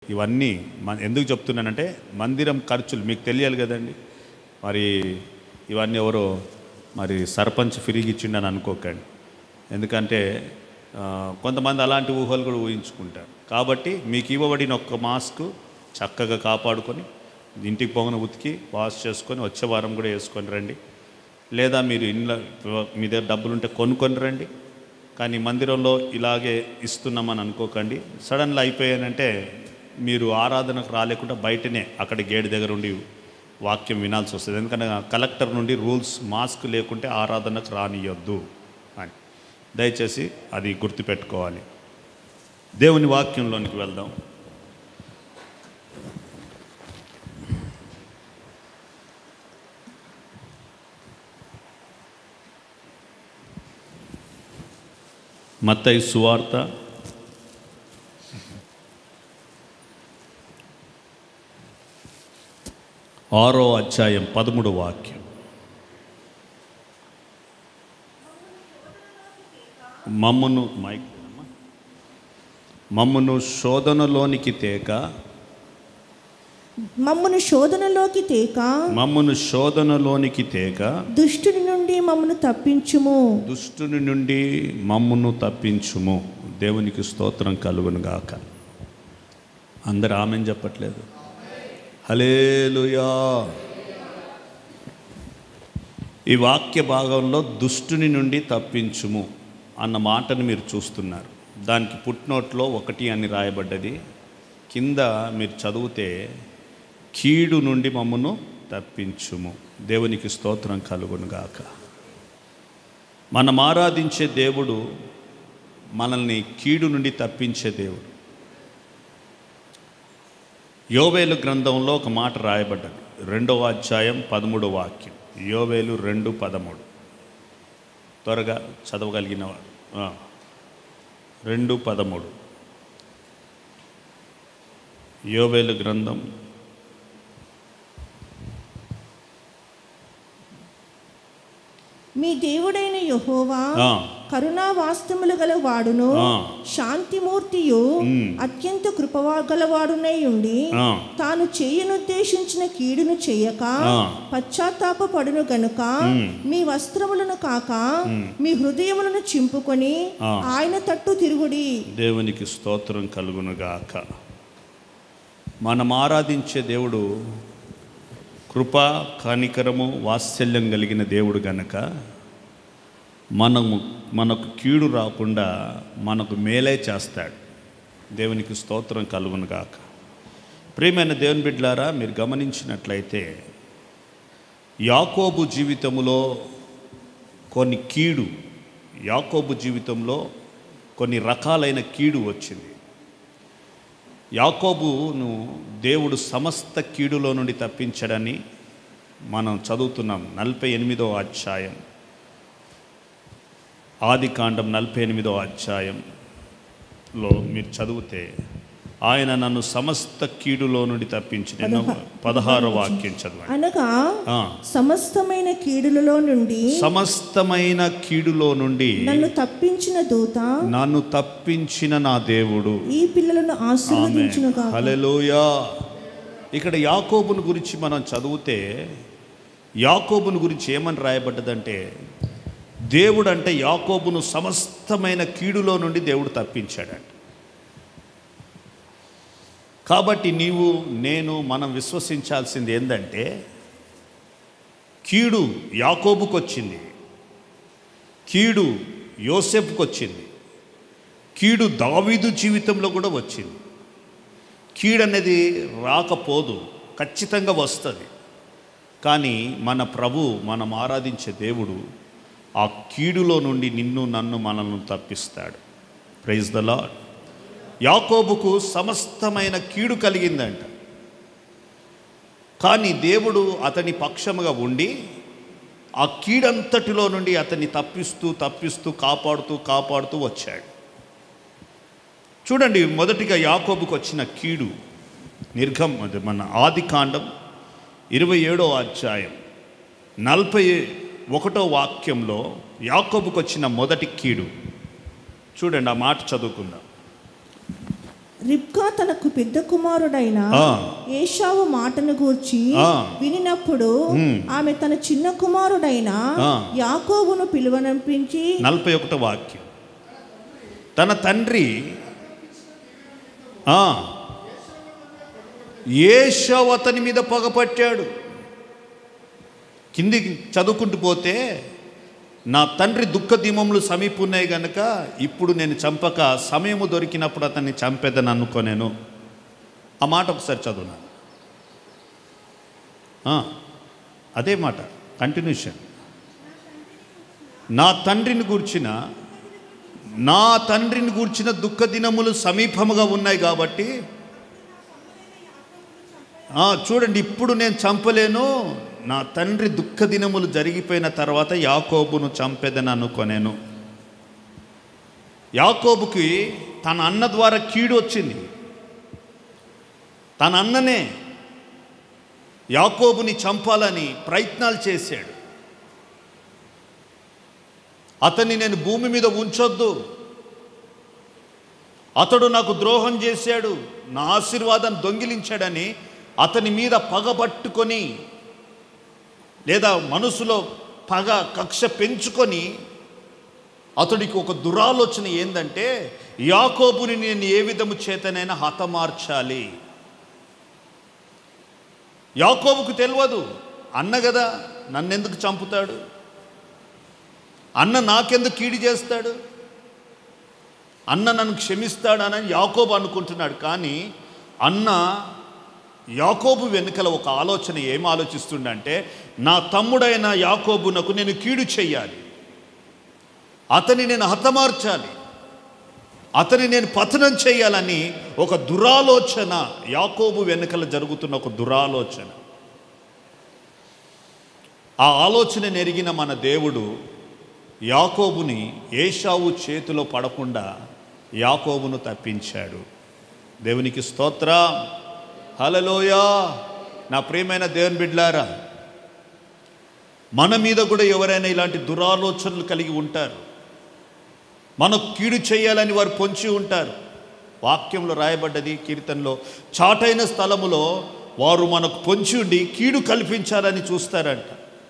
ఇవన్నీ మ- ఎందుకు చెప్తున్నానంటే మందిరం ఖర్చులు మీకు తెలియాలి కదండి మరి ఇవన్నీ ఎవరో మరి సర్పంచ్ ఫ్రీగా ఇచ్చిండని అనుకోకండి ఎందుకంటే ఆ, కొంతమంది అలాంటి ఊహలు కూడా ఊహించుకుంటారు కాబట్టి మీకు ఇవ్వబడిన ఒక్క మాస్క్ చక్కగా కాపాడుకొని ఇంటికి పోగిన ఉతికి వాష్ చేసుకొని వచ్చే వారం కూడా వేసుకొని రండి లేదా మీరు ఇంట్లో మీ దగ్గర డబ్బులుంటే కొనుక్కొని రండి కానీ మందిరంలో ఇలాగే ఇస్తున్నామని అనుకోకండి సడన్గా అయిపోయానంటే మీరు ఆరాధనకు రాలేకుండా బయటనే అక్కడ గేట్ దగ్గర ఉండి వాక్యం వినాల్సి వస్తుంది ఎందుకంటే కలెక్టర్ నుండి రూల్స్ మాస్క్ లేకుంటే ఆరాధనకు రానియొద్దు అని దయచేసి అది గుర్తుపెట్టుకోవాలి దేవుని వాక్యంలోనికి వెళ్దాం మత్తయి సువార్త ఆరో అధ్యాయం పదమూడు వాక్యం మమ్మను మైక్ మమ్మను శోధనలోనికి తేక మమ్మను శోధనలోకి తేక మమ్మను శోధనలోనికి తేక దుష్టుని నుండి మమ్మను తప్పించుము దుష్టుని నుండి మమ్మును తప్పించుము దేవునికి స్తోత్రం కలుగును గాక అందరు ఆమెను చెప్పట్లేదు హలేలుయా ఈ వాక్య భాగంలో దుష్టుని నుండి తప్పించుము అన్న మాటను మీరు చూస్తున్నారు దానికి పుట్నోట్లో ఒకటి అని రాయబడ్డది కింద మీరు చదివితే కీడు నుండి మమ్మను తప్పించుము దేవునికి స్తోత్రం కలుగును గాక మనం ఆరాధించే దేవుడు మనల్ని కీడు నుండి తప్పించే దేవుడు యోవేలు గ్రంథంలో ఒక మాట రాయబడ్డది రెండవ అధ్యాయం పదమూడవ వాక్యం యోవేలు రెండు పదమూడు త్వరగా చదవగలిగిన వాడు ఆ. రెండు పదమూడు యోవేలు గ్రంథం మీ దేవుడైన యెహోవా ఆ. కరుణా వాస్తములు గల వాడును ఆ. శాంతిమూర్తియు ఉమ్. అత్యంత కృపవా గలవాడునై ఉండి ఆ. తాను చేయనుద్దేశించిన కీడును చేయక ఆ. పశ్చాత్తాప పడును గనుక ఉమ్. మీ వస్త్రములను కాక ఉమ్. మీ హృదయములను చింపుకొని ఆ. ఆయన తట్టు తిరుగుడి దేవునికి స్తోత్రం కలుగునుగాక మనం ఆరాధించే దేవుడు కృప కనికరము వాత్సల్యం కలిగిన దేవుడు గనక మనము మనకు కీడు రాకుండా మనకు మేలే చేస్తాడు దేవునికి స్తోత్రం కలుగునుగాక ప్రియమైన దేవుని బిడ్డలారా మీరు గమనించినట్లయితే యాకోబు జీవితంలో కొన్ని కీడు యాకోబు జీవితంలో కొన్ని రకాలైన కీడు వచ్చింది యాకోబును దేవుడు సమస్త కీడులో నుండి తప్పించడని మనం చదువుతున్నాం నలభై ఎనిమిదో అధ్యాయం ఆది కాండం నలభై ఎనిమిదో అధ్యాయంలో మీరు చదివితే ఆయన నన్ను సమస్త కీడులో నుండి తప్పించిన ఎన్నో పదహారో వాక్యం చదవండి అనగా ఆ. సమస్తమైన కీడులలో నుండి సమస్తమైన కీడులో నుండి నన్ను తప్పించిన దూత నన్ను తప్పించిన నా దేవుడు ఈ పిల్లలను ఆమె ఆశీర్వదించునుగా హల్లెలూయా ఇక్కడ యాకోబుని గురించి మనం చదివితే యాకోబుని గురించి ఏమని రాయబడ్డదంటే దేవుడు అంటే యాకోబును సమస్తమైన కీడులో నుండి దేవుడు తప్పించాడంట కాబట్టి నీవు నేను మనం విశ్వసించాల్సింది ఏంటంటే కీడు యాకోబుకు వచ్చింది కీడు యోసెఫ్కి వచ్చింది కీడు దావీదు జీవితంలో కూడా వచ్చింది కీడు అనేది రాకపోదు ఖచ్చితంగా వస్తుంది కానీ మన ప్రభు మనం ఆరాధించే దేవుడు ఆ కీడులో నుండి నిన్ను నన్ను మనల్ని తప్పిస్తాడు ప్రైజ్ ద లాడ్ యాకోబుకు సమస్తమైన కీడు కలిగిందంట కానీ దేవుడు అతని పక్షముగా ఉండి ఆ కీడంతటిలో నుండి అతన్ని తప్పిస్తూ తప్పిస్తూ కాపాడుతూ కాపాడుతూ వచ్చాడు చూడండి మొదటిగా యాకోబుకు వచ్చిన కీడు నిర్గం అది మన ఆది కాండం ఇరవై ఏడో అధ్యాయం నలభై ఒకటో వాక్యంలో యాకోబుకు వచ్చిన మొదటి కీడు చూడండి ఆ మాట చదువుకుందాం రిబ్కా తనకు పెద్ద కుమారుడైన ఆ. ఏషావు మాటను గూర్చి ఆ. వినినప్పుడు ఆమె తన చిన్న కుమారుడైన ఆ. యాకోబును పిలువనంపించి నలభై ఒకటో వాక్యం తన తండ్రి ఆ, ఏషావు అతని మీద పగపట్టాడు కిందికి చదువుకుంటూ పోతే నా తండ్రి దుఃఖ దీమములు సమీపున్నాయి గనుక ఇప్పుడు నేను చంపక సమయము దొరికినప్పుడు అతన్ని చంపేదని అనుకోనేను ఆ మాట ఒకసారి చదువునా ఆ, అదే మాట కంటిన్యూషన్ నా తండ్రిని గూర్చిన నా తండ్రిని గూర్చిన దుఃఖ దినములు సమీపముగా ఉన్నాయి కాబట్టి ఆ, చూడండి ఇప్పుడు నేను చంపలేను నా తండ్రి దుఃఖ దినములు జరిగిపోయిన తర్వాత యాకోబును చంపేదని అనుకోనేను యాకోబుకి తన అన్న ద్వారా కీడు వచ్చింది తన అన్ననే యాకోబుని చంపాలని ప్రయత్నాలు చేశాడు అతన్ని నేను భూమి మీద ఉంచొద్దు అతడు నాకు ద్రోహం చేశాడు నా ఆశీర్వాదం దొంగిలించాడని అతని మీద పగబట్టుకొని లేదా మనసులో పగ కక్ష పెంచుకొని అతడికి ఒక దురాలోచన ఏందంటే యాకోబుని నేను ఏ విధము చేతనైనా హతమార్చాలి యాకోబుకు తెలియదు అన్న కదా నన్నెందుకు చంపుతాడు అన్న నాకెందుకు కీడి చేస్తాడు అన్న నన్ను క్షమిస్తాడని యాకోబు అనుకుంటున్నాడు కానీ అన్న యాకోబు వెనుకల ఒక ఆలోచన ఏం ఆలోచిస్తుండంటే నా తమ్ముడైన యాకోబునకు నేను కీడు చెయ్యాలి అతని నేను హతమార్చాలి అతని నేను పతనం చేయాలని ఒక దురాలోచన యాకోబు వెనుకల జరుగుతున్న ఒక దురాలోచన ఆ ఆలోచన నెరిగిన మన దేవుడు యాకోబుని ఏషావు చేతిలో పడకుండా యాకోబును తప్పించాడు దేవునికి స్తోత్ర హలలోయా నా ప్రియమైన దేవుని బిడ్లారా మన మీద కూడా ఎవరైనా ఇలాంటి దురాలోచనలు కలిగి ఉంటారు మనకు కీడు చేయాలని వారు పొంచి ఉంటారు వాక్యంలో రాయబడ్డది కీర్తనలో చాటైన స్థలములో వారు మనకు పొంచి ఉండి కీడు కల్పించాలని చూస్తారంట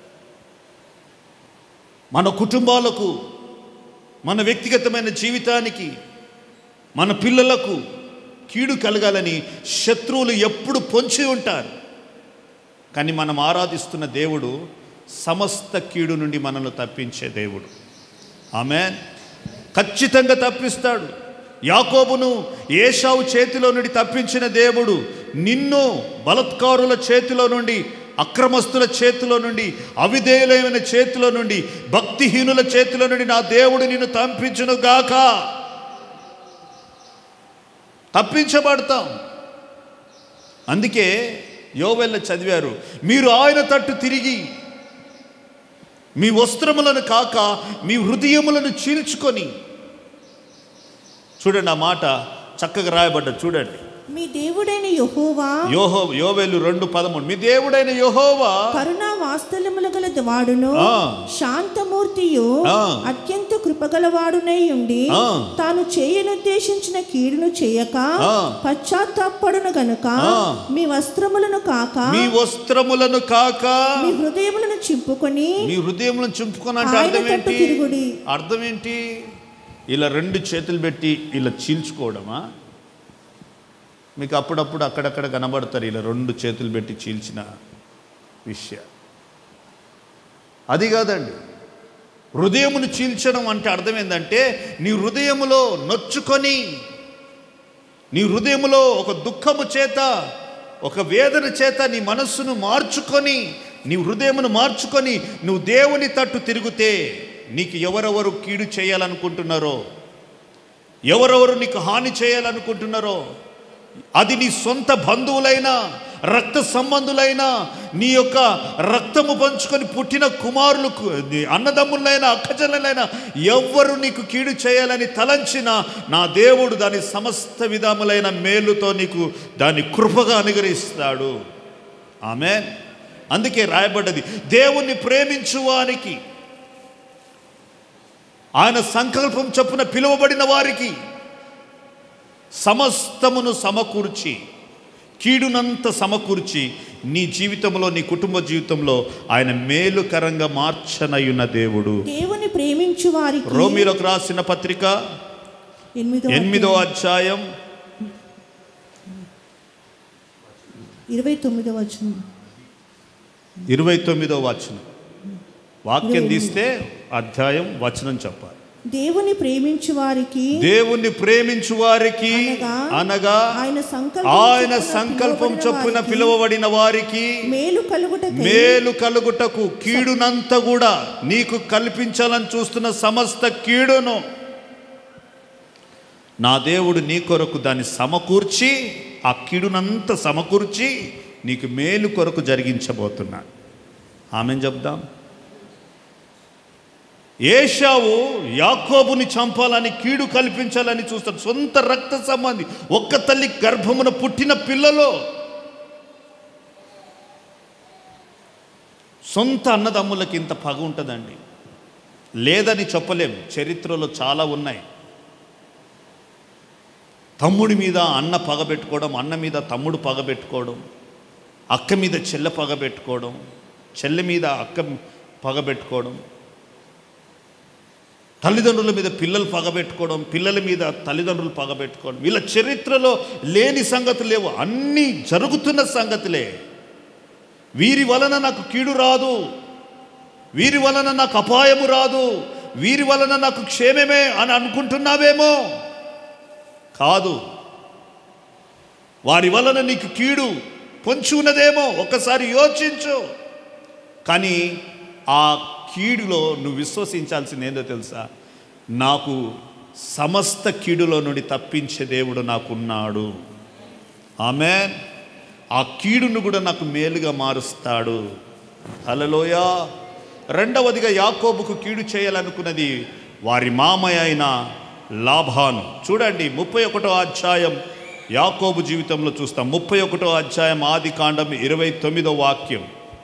మన కుటుంబాలకు మన వ్యక్తిగతమైన జీవితానికి మన పిల్లలకు కీడు కలగాలని శత్రువులు ఎప్పుడు పొంచి ఉంటారు కానీ మనం ఆరాధిస్తున్న దేవుడు సమస్త కీడు నుండి మనల్ని తప్పించే దేవుడు ఆమె ఖచ్చితంగా తప్పిస్తాడు యాకోబును ఏషావు చేతిలో నుండి తప్పించిన దేవుడు నిన్ను బలత్కారుల చేతిలో నుండి అక్రమస్తుల చేతిలో నుండి అవిధేయులైన చేతిలో నుండి భక్తిహీనుల చేతిలో నుండి నా దేవుడు నిన్ను తప్పించును గాక తప్పించబడతాం అందుకే యోవెల్ల చదివారు మీరు ఆయన తట్టు తిరిగి మీ వస్త్రములను కాక మీ హృదయములను చీల్చుకొని చూడండి ఆ మాట చక్కగా రాయబడ్డ చూడండి మీ దేవుడైన యెహోవా యోహో యోవేలు రెండు పదమూడు మీ దేవుడైన యెహోవా కరుణా వాత్సల్యములు గల వాడును ఆ. శాంతమూర్తియు ఆ. అత్యంత కృపగలవాడునై ఉండి ఆ. తాను చేయనుద్దేశించిన కీడును చేయక ఆ. పశ్చాత్తాపడును గనుక ఆ. మీ వస్త్రములను కాక మీ వస్త్రములను కాక మీ హృదయములను చింపుకొని మీ హృదయములను చింపుకొని అంటే ఆయన అర్థం తట్టు ఏంటి తిరుగుడి. అర్థం ఏంటి ఇలా రెండు చేతులు పెట్టి ఇలా చీల్చుకోవడమా మీకు అప్పుడప్పుడు అక్కడక్కడ కనబడతారు ఇలా రెండు చేతులు పెట్టి చీల్చిన విషయం అది కాదండి హృదయమును చీల్చడం అంటే అర్థం ఏంటంటే నీ హృదయములో నొచ్చుకొని నీ హృదయములో ఒక దుఃఖము చేత ఒక వేదన చేత నీ మనస్సును మార్చుకొని నీ హృదయమును మార్చుకొని నువ్వు దేవుని తట్టు తిరిగితే నీకు ఎవరెవరు కీడు చేయాలనుకుంటున్నారో ఎవరెవరు నీకు హాని చేయాలనుకుంటున్నారో అది నీ సొంత బంధువులైనా రక్త సంబంధులైనా నీ యొక్క రక్తము పంచుకొని పుట్టిన కుమారులు కు- నీ అన్నదమ్ములైనా అక్కచెల్లెలైనా ఎవ్వరు నీకు కీడు చేయాలని తలంచిన నా దేవుడు దాని సమస్త విధములైన మేలుతో నీకు దాన్ని కృపగా అనుగ్రహిస్తాడు ఆమె అందుకే రాయబడ్డది దేవుణ్ణి ప్రేమించువానికి ఆయన సంకల్పం చొప్పున పిలువబడిన వారికి సమస్తమును సమకూర్చి కీడునంత సమకూర్చి నీ జీవితంలో నీ కుటుంబ జీవితంలో ఆయన మేలుకరంగా మార్చనయున్న దేవుడు దేవుని ప్రేమించు వారికి రోమిలకు రాసిన పత్రిక ఎనిమిదో ఎనిమిదో అధ్యాయం ఇరవై తొమ్మిదో వచనం ఇరవై తొమ్మిదో వచనం వాక్యం తీస్తే అధ్యాయం వచనం చెప్పాలి దేవుని ప్రేమించు వారికి దేవుణ్ణి ప్రేమించు వారికి అనగా అనగా ఆయన సంకల్పం ఆయన చొప్పున సంకల్పం పిలువబడిన చొప్పున వారికి పిలువబడిన వారికి మేలు కలుగుట మేలు కలుగుటకు కీడునంత కూడా నీకు కల్పించాలని చూస్తున్న సమస్త కీడును నా దేవుడు నీ కొరకు దాన్ని సమకూర్చి ఆ కీడునంత సమకూర్చి నీకు మేలు కొరకు జరిగించబోతున్నాడు ఆమెను చెప్దాం ఏషావు యాకోబుని చంపాలని కీడు కల్పించాలని చూస్తాడు సొంత రక్త సంబంధి ఒక్క తల్లి గర్భమున పుట్టిన పిల్లలో సొంత అన్నదమ్ములకి ఇంత పగ ఉంటుందండి లేదని చెప్పలేం చరిత్రలో చాలా ఉన్నాయి తమ్ముడి మీద అన్న పగ పెట్టుకోవడం అన్న మీద తమ్ముడు పగ పెట్టుకోవడం అక్క మీద చెల్లె పగ పెట్టుకోవడం చెల్లె మీద అక్క పగ పెట్టుకోవడం తల్లిదండ్రుల మీద పిల్లలు పగబెట్టుకోవడం పిల్లల మీద తల్లిదండ్రులు పగబెట్టుకోవడం వీళ్ళ చరిత్రలో లేని సంగతులు లేవు అన్నీ జరుగుతున్న సంగతులే వీరి వలన నాకు కీడు రాదు వీరి వలన నాకు అపాయము రాదు వీరి వలన నాకు క్షేమమే అని అనుకుంటున్నావేమో కాదు వారి వలన నీకు కీడు పొంచి ఉన్నదేమో ఒకసారి యోచించు కానీ ఆ కీడులో నువ్వు విశ్వసించాల్సింది ఏందో తెలుసా నాకు సమస్త కీడులో నుండి తప్పించే దేవుడు నాకున్నాడు ఆమె ఆ కీడును కూడా నాకు మేలుగా మారుస్తాడు హలలోయ రెండవదిగా యాకోబుకు కీడు చేయాలనుకున్నది వారి మామయ్య అయిన లాభాను చూడండి ముప్పై ఒకటో అధ్యాయం యాకోబు జీవితంలో చూస్తాం ముప్పై ఒకటో అధ్యాయం ఆది కాండం ఇరవై తొమ్మిదో వాక్యం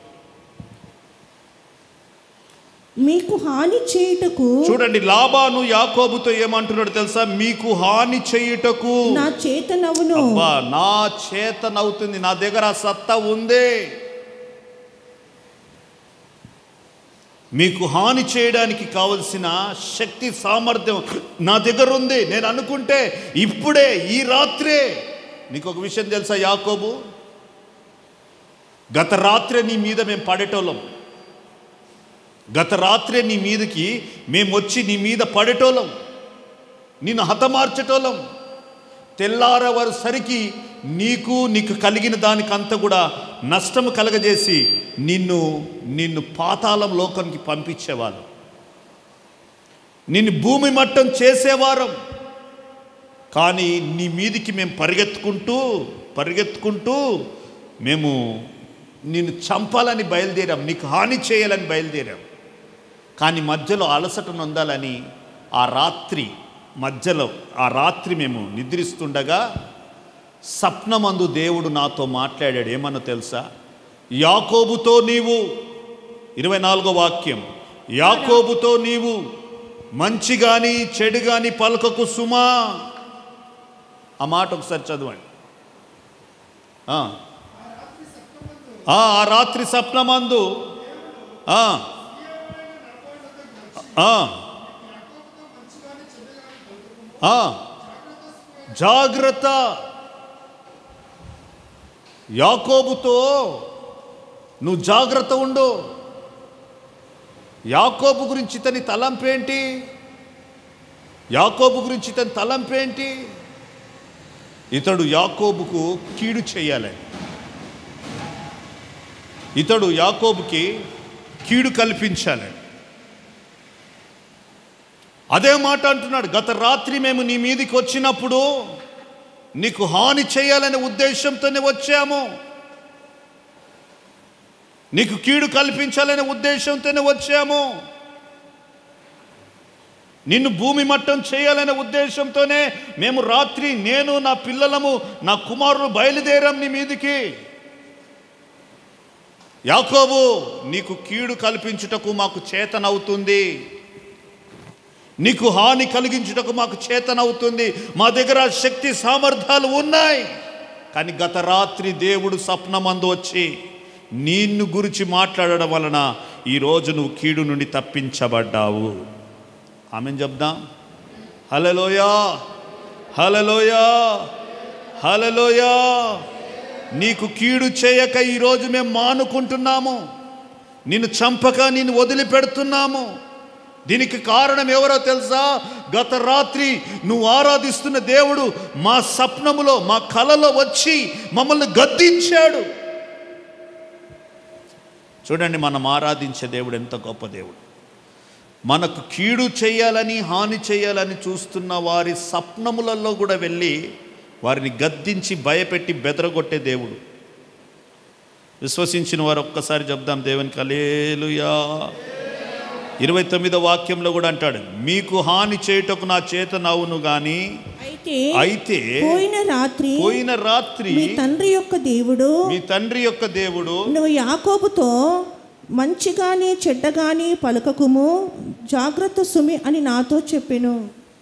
మీకు హాని చేయుటకు చూడండి లాబాను యాకోబుతో ఏమంటున్నాడు తెలుసా మీకు హాని చేయుటకు నా చేతనవును అబ్బా నా చేత నవ్వుతుంది నా దగ్గర ఆ సత్తా ఉందే మీకు హాని చేయడానికి కావలసిన శక్తి సామర్థ్యం నా దగ్గర ఉంది నేను అనుకుంటే ఇప్పుడే ఈ రాత్రే నీకు ఒక విషయం తెలుసా యాకోబు గత రాత్రే నీ మీద మేము పడేటోళ్ళం గత రాత్రే నీ మీదకి మేము వచ్చి నీ మీద పడేటోళ్ళం నిన్ను హతమార్చేటోళ్ళం తెల్లారవసరికి నీకు నీకు కలిగిన దానికంతా కూడా నష్టము కలగజేసి నిన్ను నిన్ను పాతాళం లోకానికి పంపించేవాళ్ళం నిన్ను భూమి మట్టం చేసేవారం కానీ నీ మీదికి మేము పరిగెత్తుకుంటూ పరిగెత్తుకుంటూ మేము నిన్ను చంపాలని బయలుదేరాం నీకు హాని చేయాలని బయలుదేరాం కానీ మధ్యలో అలసట నొందాలని ఆ రాత్రి మధ్యలో ఆ రాత్రి మేము నిద్రిస్తుండగా స్వప్నమందు దేవుడు నాతో మాట్లాడాడు ఏమన్నా తెలుసా యాకోబుతో నీవు ఇరవై నాలుగో వాక్యం యాకోబుతో నీవు మంచి కానీ చెడు కానీ పలకకు సుమా ఆ మాట ఒకసారి చదవండి ఆ. ఆ ఆ రాత్రి స్వప్నమందు ఆ. ఆ. ఆ. జాగ్రత్త యాకోబుతో నువ్వు జాగ్రత్త ఉండు యాకోబు గురించి ఇతని తలంపేంటి యాకోబు గురించి ఇతని తలంపేంటి ఇతడు యాకోబుకు కీడు చేయాలి ఇతడు యాకోబుకి కీడు కల్పించాలి అదే మాట అంటున్నాడు గత రాత్రి మేము నీ మీదికి వచ్చినప్పుడు నీకు హాని చేయాలనే ఉద్దేశంతోనే వచ్చాము నీకు కీడు కల్పించాలనే ఉద్దేశంతోనే వచ్చాము నిన్ను భూమి మట్టం చేయాలనే ఉద్దేశంతోనే మేము రాత్రి నేను నా పిల్లలము నా కుమారులు బయలుదేరాం నీ మీదికి యాకోబు నీకు కీడు కల్పించుటకు మాకు చేతనవుతుంది నీకు హాని కలిగించుటకు మాకు చేతనవుతుంది మా దగ్గర శక్తి సామర్థ్యాలు ఉన్నాయి కానీ గత రాత్రి దేవుడు స్వప్నమందు వచ్చి నిన్ను గురించి మాట్లాడడం వలన ఈరోజు నువ్వు కీడు నుండి తప్పించబడ్డావు ఆమెను చెప్దాం హలలోయా హలలోయా హలలోయా నీకు కీడు చేయక ఈరోజు మేము మానుకుంటున్నాము నిన్ను చంపక నిన్ను వదిలిపెడుతున్నాము దీనికి కారణం ఎవరో తెలుసా గత రాత్రి నువ్వు ఆరాధిస్తున్న దేవుడు మా స్వప్నములో మా కలలో వచ్చి మమ్మల్ని గద్దించాడు చూడండి మనం ఆరాధించే దేవుడు ఎంత గొప్ప దేవుడు మనకు కీడు చేయాలని హాని చేయాలని చూస్తున్న వారి స్వప్నములలో కూడా వెళ్ళి వారిని గద్దించి భయపెట్టి బెదరగొట్టే దేవుడు విశ్వసించిన వారు ఒక్కసారి చెప్దాం దేవునికి అలేలుయా ఇరవై తొమ్మిదో వాక్యంలో కూడా అంటాడు మీకు హాని చేయుటకు నా చేత నవ్వును గాని అయితే అయితే పోయిన రాత్రి పోయిన రాత్రి మీ తండ్రి యొక్క దేవుడు మీ తండ్రి యొక్క దేవుడు నువ్వు యాకోబుతో మంచిగాని చెడ్డగాని పలకకుము జాగ్రత్త సుమి అని నాతో చెప్పెను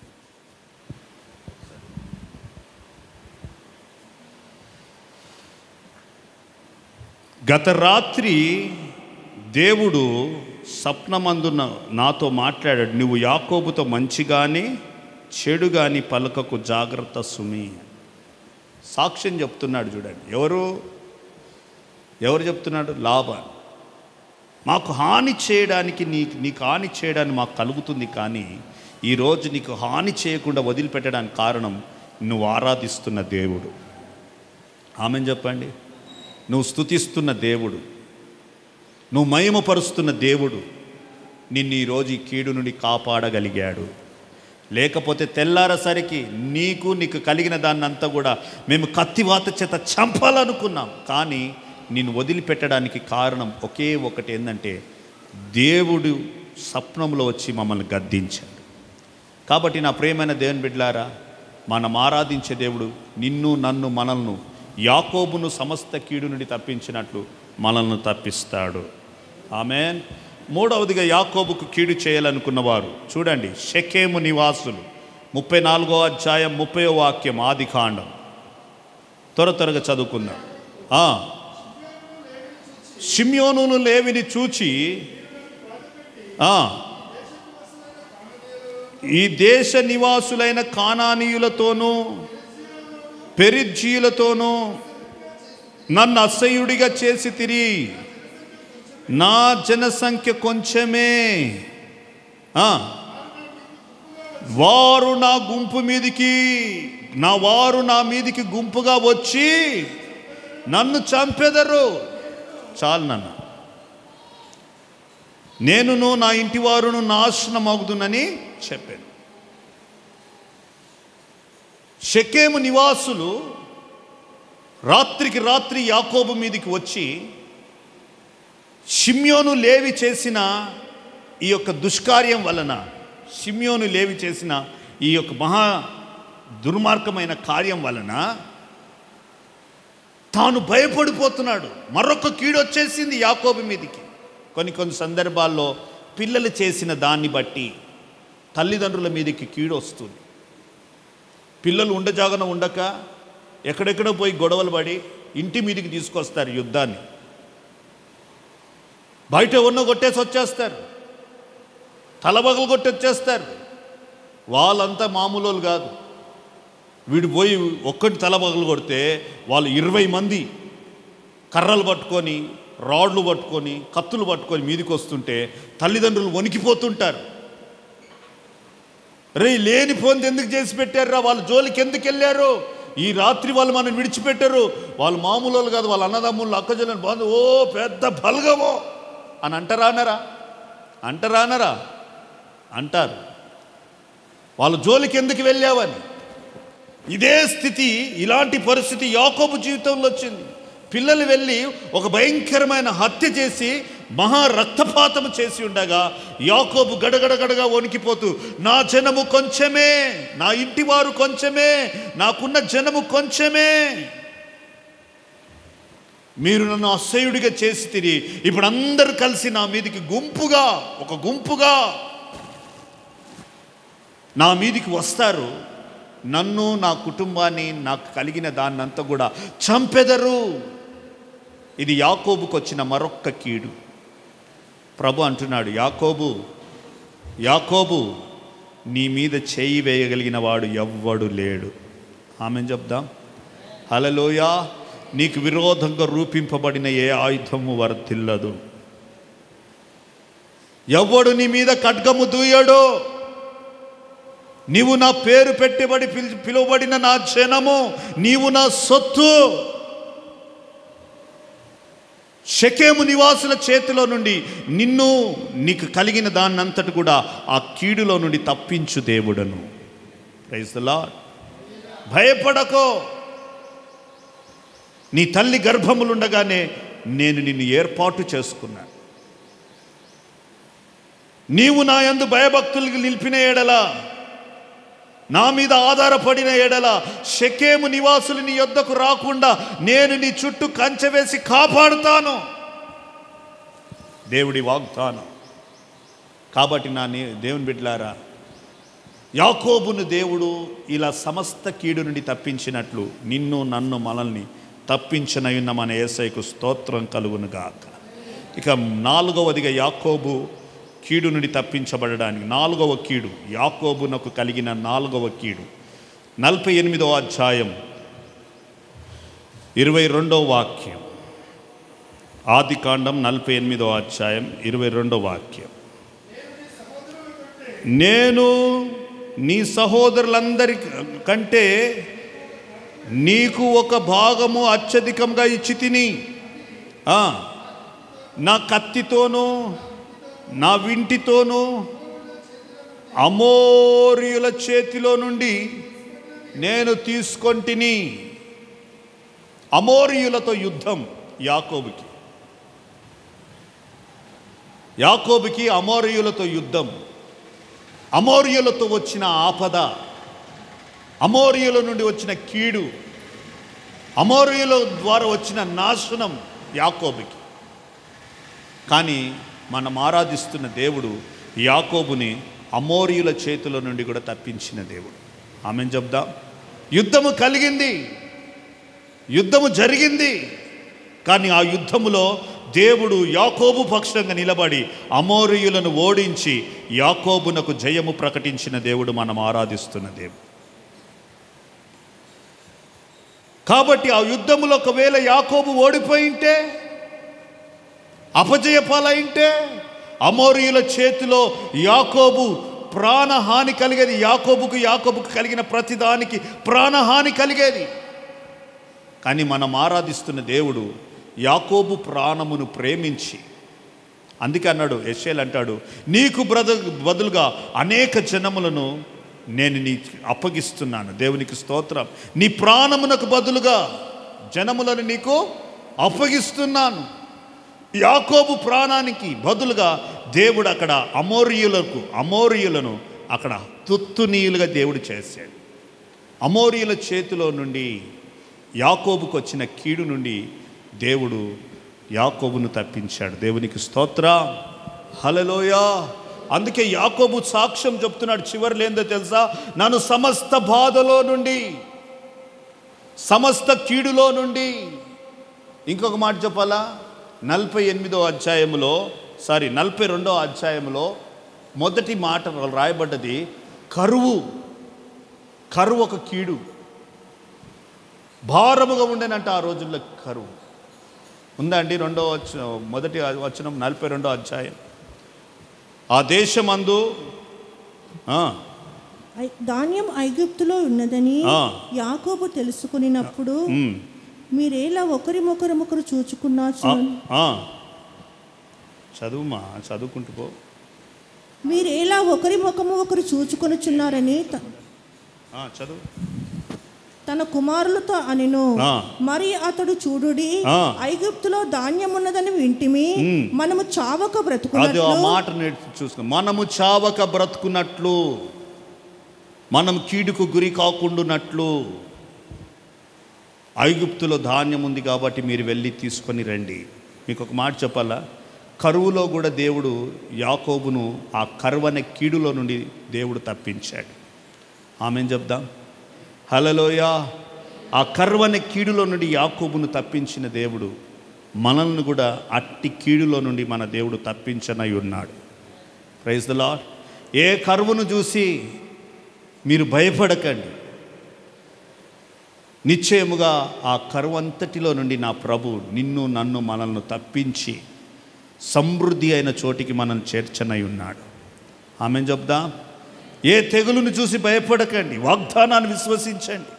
గత రాత్రి దేవుడు స్వప్నమందున నాతో మాట్లాడాడు నువ్వు యాకోబుతో మంచి కానీ చెడు కానీ పలకకు జాగ్రత్త సుమి సాక్ష్యం చెప్తున్నాడు చూడండి ఎవరు ఎవరు చెప్తున్నాడు లాభాన్ మాకు హాని చేయడానికి నీ నీకు హాని చేయడానికి మాకు కలుగుతుంది కానీ ఈరోజు నీకు హాని చేయకుండా వదిలిపెట్టడానికి కారణం నువ్వు ఆరాధిస్తున్న దేవుడు ఆమెను చెప్పండి నువ్వు స్తుతిస్తున్న దేవుడు నువ్వు మహిమపరుస్తున్న దేవుడు నిన్ను ఈరోజు ఈ కీడు నుండి కాపాడగలిగాడు లేకపోతే తెల్లారసరికి నీకు నీకు కలిగిన దాన్ని అంతా కూడా మేము కత్తివాత చేత చంపాలనుకున్నాం కానీ నిన్ను వదిలిపెట్టడానికి కారణం ఒకే ఒకటి ఏంటంటే దేవుడు స్వప్నంలో వచ్చి మమ్మల్ని గద్దించాడు కాబట్టి నా ప్రియమైన దేవుని బిడ్డలారా మనం ఆరాధించే దేవుడు నిన్ను నన్ను మనల్ని యాకోబును సమస్త కీడు నుండి తప్పించినట్లు మనల్ని తప్పిస్తాడు ఆమెన్ మూడవదిగా యాకోబుకు కీడు చేయాలనుకున్నవారు చూడండి షెకేము నివాసులు ముప్పై నాలుగో అధ్యాయం ముప్పయో వాక్యం ఆది కాండం త్వర త్వరగా చదువుకుందాం ఆ. షిమ్యోనును లేవిని చూచి ఆ, ఈ దేశ నివాసులైన కానానీయులతోనూ పెరిజ్జీయులతోనూ నన్ను అసహ్యుడిగా చేసి తిరిగి నా జనసంఖ్య కొంచెమే ఆ, వారు నా గుంపు మీదికి నా వారు నా మీదికి గుంపుగా వచ్చి నన్ను చంపెదరు చాలు నన్న నేనును నా ఇంటి వారును నాశనమగుదునని చెప్పాను షకేము నివాసులు రాత్రికి రాత్రి యాకోబు మీదికి వచ్చి షిమ్యోను లేవి చేసిన ఈ యొక్క దుష్కార్యం వలన షిమ్యోను లేవి చేసిన ఈ యొక్క మహా దుర్మార్గమైన కార్యం వలన తాను భయపడిపోతున్నాడు మరొక కీడు వచ్చేసింది యాకోబు మీదికి కొన్ని కొన్ని సందర్భాల్లో పిల్లలు చేసిన దాన్ని బట్టి తల్లిదండ్రుల మీదకి కీడు వస్తుంది పిల్లలు ఉండజాగన ఉండక ఎక్కడెక్కడో పోయి గొడవలు పడి ఇంటి మీదికి తీసుకొస్తారు యుద్ధాన్ని బయట ఉన్న కొట్టేసి వచ్చేస్తారు తలబగలు కొట్టి వచ్చేస్తారు వాళ్ళంతా మామూలు కాదు వీడు పోయి ఒక్కటి తలబగలు కొడితే వాళ్ళు ఇరవై మంది కర్రలు పట్టుకొని రాడ్లు పట్టుకొని కత్తులు పట్టుకొని మీదికి వస్తుంటే తల్లిదండ్రులు వణికిపోతుంటారు రే లేని పోంది ఎందుకు చేసి పెట్టారురా వాళ్ళు జోలికి ఎందుకు వెళ్ళారు ఈ రాత్రి వాళ్ళు మనం విడిచిపెట్టారు వాళ్ళు మామూలు వాళ్ళు కాదు వాళ్ళ అన్నదమ్ములు అక్కజల్లని బాగుంది ఓ పెద్ద బలగమో అని అంటారా అనరా అంటారా అనరా అంటారు వాళ్ళ జోలికి ఎందుకు వెళ్ళావని ఇదే స్థితి ఇలాంటి పరిస్థితి యాకోబు జీవితంలో వచ్చింది పిల్లలు వెళ్ళి ఒక భయంకరమైన హత్య చేసి మహా రక్తపాతం చేసి ఉండగా యాకోబు గడగడ గడగా వణికిపోతూ నా జనము కొంచెమే నా ఇంటి వారు కొంచెమే నాకున్న జనము కొంచెమే మీరు నన్ను అసహ్యుడిగా చేసి తిరిగి ఇప్పుడు అందరు కలిసి నా మీదకి గుంపుగా ఒక గుంపుగా నా మీదికి వస్తారు నన్ను నా కుటుంబాన్ని నాకు కలిగిన దాన్నంతా కూడా చంపెదరు ఇది యాకోబుకు వచ్చిన మరొక్క కీడు ప్రభు అంటున్నాడు యాకోబు యాకోబు నీ మీద చేయి వేయగలిగిన వాడు ఎవ్వడు లేడు ఆమె చెప్దాం హలలోయ నీకు విరోధంగా రూపింపబడిన ఏ ఆయుధము వర్తిల్లదు ఎవ్వడు నీ మీద ఖడ్గము దూయడు నీవు నా పేరు పెట్టబడి పిలి పిలువబడిన నా జనము నీవు నా సొత్తు షకేము నివాసుల చేతిలో నుండి నిన్ను నీకు కలిగిన దాన్నంతటి కూడా ఆ కీడులో నుండి తప్పించు దేవుడను ప్రైజ్ ద లార్డ్ భయపడకో నీ తల్లి గర్భములుండగానే నేను నిన్ను ఏర్పాటు చేసుకున్నాను నీవు నా యందు భయభక్తులకు నిలిపిన ఎడల నా మీద ఆధారపడిన ఎడల షకేము నివాసులు నీ యొద్దకు రాకుండా నేను నీ చుట్టూ కంచె వేసి కాపాడుతాను దేవుడి వాగ్దానం కాబట్టి నా నీ దేవుని బిడ్డలారా యాకోబును దేవుడు ఇలా సమస్త కీడు నుండి తప్పించినట్లు నిన్ను నన్ను మనల్ని తప్పించనయున్న మన ఏసైకు స్తోత్రం కలుగును గాక ఇక నాలుగవదిగా యాకోబు కీడు నుండి తప్పించబడడానికి నాలుగవ కీడు యాకోబునకు కలిగిన నాలుగవ కీడు నలభై ఎనిమిదవ అధ్యాయం ఇరవై రెండవ వాక్యం ఆది కాండం నలభై ఎనిమిదవ అధ్యాయం ఇరవై రెండవ వాక్యం నేను నీ సహోదరులందరి కంటే నీకు ఒక భాగము అత్యధికంగా ఇచ్చి తిని ఆ, నా కత్తితోనూ నా వింటితోనూ అమోరియుల చేతిలో నుండి నేను తీసుకొంటిని అమోరియులతో యుద్ధం యాకోబుకి యాకోబుకి అమోరియులతో యుద్ధం అమోరియులతో వచ్చిన ఆపద అమోరియుల నుండి వచ్చిన కీడు అమోరియుల ద్వారా వచ్చిన నాశనం యాకోబుకి కానీ మనం ఆరాధిస్తున్న దేవుడు యాకోబుని అమోరియుల చేతుల నుండి కూడా తప్పించిన దేవుడు ఆమె చెప్దాం యుద్ధము కలిగింది యుద్ధము జరిగింది కానీ ఆ యుద్ధములో దేవుడు యాకోబు పక్షంగా నిలబడి అమోరియులను ఓడించి యాకోబునకు జయము ప్రకటించిన దేవుడు మనం ఆరాధిస్తున్న దేవుడు కాబట్టి ఆ యుద్ధములో ఒకవేళ యాకోబు ఓడిపోయింటే అపజయ పాలైంటే అమోరియుల చేతిలో యాకోబు ప్రాణహాని కలిగేది యాకోబుకు యాకోబుకు కలిగిన ప్రతిదానికి ప్రాణహాని కలిగేది కానీ మనం ఆరాధిస్తున్న దేవుడు యాకోబు ప్రాణమును ప్రేమించి అందుకే అన్నాడు యశ్వేల్ అంటాడు నీకు బ్రద బదులుగా అనేక జనములను నేను నీ అప్పగిస్తున్నాను దేవునికి స్తోత్రం నీ ప్రాణమునకు బదులుగా జనములను నీకు అప్పగిస్తున్నాను యాకోబు ప్రాణానికి బదులుగా దేవుడు అక్కడ అమోరియులకు అమోరియులను అక్కడ తుత్తునీయులుగా దేవుడు చేశాడు అమోరియుల చేతిలో నుండి యాకోబుకు వచ్చిన కీడు నుండి దేవుడు యాకోబును తప్పించాడు దేవునికి స్తోత్ర హలలోయా అందుకే యాకోబు సాక్ష్యం చెప్తున్నాడు చివరిలో ఏందో తెలుసా నన్ను సమస్త బాధలో నుండి సమస్త కీడులో నుండి ఇంకొక మాట చెప్పాలా నలభై ఎనిమిదో అధ్యాయములో సారీ నలభై రెండో అధ్యాయంలో మొదటి మాట రాయబడ్డది కరువు కరువు ఒక కీడు భారముగా ఉండేనంట ఆ రోజుల్లో కరువు ఉందా అండి రెండో వచ్చ మొదటి వచనం నలభై రెండో అధ్యాయం ఆ దేశమందు ఆ, ఐ- ధాన్యం ఐగుప్తులో ఉన్నదని ఆ. యాకోబు తెలుసుకునినప్పుడు ఉమ్, మీరేలా ఒకరి మొకరమొకరు చూచుకున్నా ఆ, ఆ. చదువుమా చదువుకుంటూ పో మీరేలా ఒకరి ముఖము ఒకరు చూచుకొనుచున్నారని త- ఆ, చదువు తన కుమారులతో అనెను ఆ. మరి అతడు చూడుడి ఆ. ఐగుప్తులో ధాన్యం ఉన్నదని వింటిమి ఉమ్. మనము చావక అది ఆ బ్రతుకున్నట్లు మాట నేర్చు చూసుకో మనము చావక బ్రతుకున్నట్లు మనం కీడుకు గురి కాకుండానట్లు ఐగుప్తులో ధాన్యం ఉంది కాబట్టి మీరు వెళ్ళి తీసుకొని రండి మీకు ఒక మాట చెప్పాలా కరువులో కూడా దేవుడు యాకోబును ఆ కరువు అనే కీడులో నుండి దేవుడు తప్పించాడు ఆమె చెప్దాం హలలోయ ఆ కర్వని కీడులో నుండి యాకోబును తప్పించిన దేవుడు మనల్ని కూడా అట్టి కీడులో నుండి మన దేవుడు తప్పించనై ఉన్నాడు ప్రైజ్ ద లాడ్ ఏ కరువును చూసి మీరు భయపడకండి నిశ్చయముగా ఆ కరువు అంతటిలో నుండి నా ప్రభు నిన్ను నన్ను మనల్ని తప్పించి సమృద్ధి అయిన చోటికి మనం చేర్చనై ఉన్నాడు ఆమె చెప్దాం ఏ తెగులును చూసి భయపడకండి వాగ్దానాన్ని విశ్వసించండి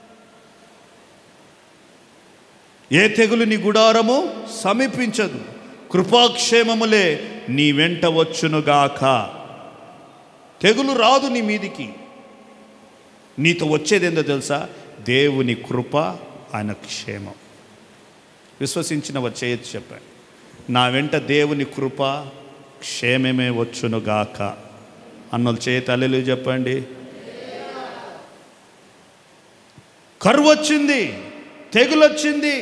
ఏ తెగులు నీ గుడారము సమీపించదు కృపాక్షేమములే నీ వెంట వచ్చునుగాక తెగులు రాదు నీ మీదికి నీతో వచ్చేదేందో తెలుసా దేవుని కృప ఆయన క్షేమం విశ్వసించిన వచ్చేయచ్చు చెప్పాను నా వెంట దేవుని కృప క్షేమమే వచ్చునుగాక అన్నోళ్ళు చేయ తల్లిలు చెప్పండి కరువు వచ్చింది తెగులొచ్చింది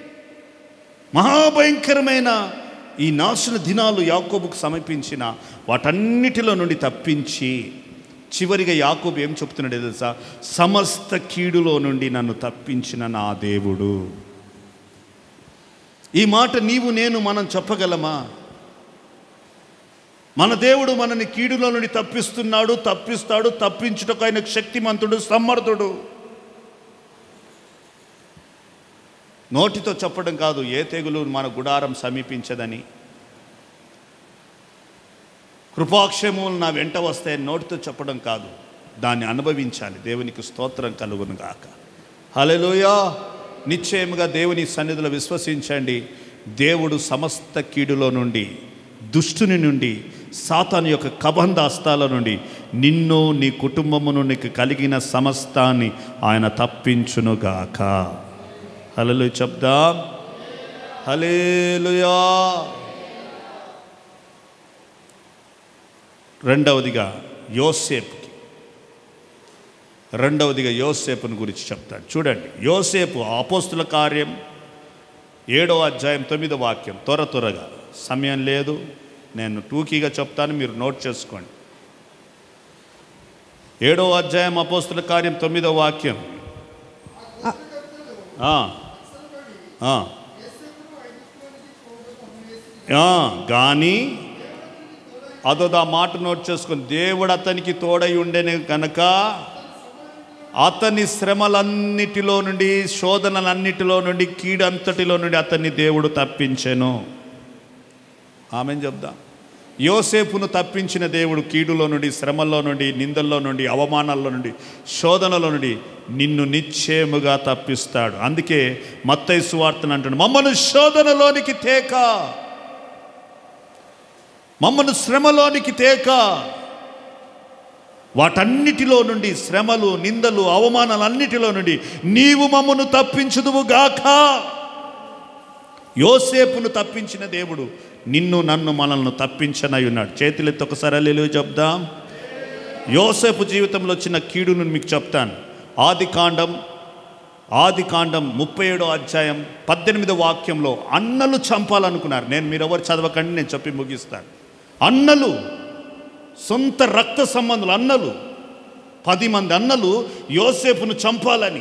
మహాభయంకరమైన ఈ నాశన దినాలు యాకోబుకు సమీపించిన వాటన్నిటిలో నుండి తప్పించి చివరిగా యాకోబు ఏం చెప్తున్నాడు తెలుసా సమస్త కీడులో నుండి నన్ను తప్పించిన నా దేవుడు ఈ మాట నీవు నేను మనం చెప్పగలమా మన దేవుడు మనని కీడులో నుండి తప్పిస్తున్నాడు తప్పిస్తాడు తప్పించుటకు ఆయన శక్తిమంతుడు సమర్థుడు నోటితో చెప్పడం కాదు ఏ తెగులు మన గుడారం సమీపించదని కృపాక్షేమములు నా వెంట వస్తాయని నోటితో చెప్పడం కాదు దాన్ని అనుభవించాలి దేవునికి స్తోత్రం కలుగును గాక హలెలుయా నిశ్చయముగా దేవుని సన్నిధిలో విశ్వసించండి దేవుడు సమస్త కీడులో నుండి దుష్టుని నుండి సాతాను యొక్క కబంధ హస్తాల నుండి నిన్ను నీ కుటుంబమును నీకు కలిగిన సమస్తాన్ని ఆయన తప్పించునుగాక హలలు చెప్దాం హలేలుయా రెండవదిగా యోసేపుకి రెండవదిగా యోసేపుని గురించి చెప్తాడు చూడండి యోసేపు అపోస్తుల కార్యం ఏడో అధ్యాయం తొమ్మిదో వాక్యం త్వర త్వరగా సమయం లేదు నేను టూకీగా చెప్తాను మీరు నోట్ చేసుకోండి ఏడో అధ్యాయం అపోస్తుల కార్యం తొమ్మిదో వాక్యం ఆ, ఆ. ఆ, కానీ అదో ఆ మాట నోట్ చేసుకుని దేవుడు అతనికి తోడై ఉండేనే కనుక అతని శ్రమలన్నిటిలో నుండి శోధనలన్నిటిలో నుండి కీడంతటిలో నుండి అతన్ని దేవుడు తప్పించెను ఆమెను చెప్దాం యోసేపును తప్పించిన దేవుడు కీడులో నుండి శ్రమల్లో నుండి నిందల్లో నుండి అవమానాల్లో నుండి శోధనలో నుండి నిన్ను నిశ్చయముగా తప్పిస్తాడు అందుకే మత్తయి సువార్తను అంటాడు మమ్మను శోధనలోనికి తేక మమ్మను శ్రమలోనికి తేక వాటన్నిటిలో నుండి శ్రమలు నిందలు అవమానాలు అన్నిటిలో నుండి నీవు మమ్మను తప్పించుదువు గాక యోసేపును తప్పించిన దేవుడు నిన్ను నన్ను మనల్ని తప్పించనై ఉన్నాడు చేతులెత్తి ఒకసారి అల్లెలు చెప్దాం యోసేపు జీవితంలో వచ్చిన కీడును మీకు చెప్తాను ఆది కాండం ఆది కాండం ముప్పై ఏడో అధ్యాయం పద్దెనిమిదో వాక్యంలో అన్నలు చంపాలనుకున్నారు నేను మీరు ఎవరు చదవకండి నేను చెప్పి ముగిస్తాను అన్నలు సొంత రక్త సంబంధులు అన్నలు పది మంది అన్నలు యోసేపును చంపాలని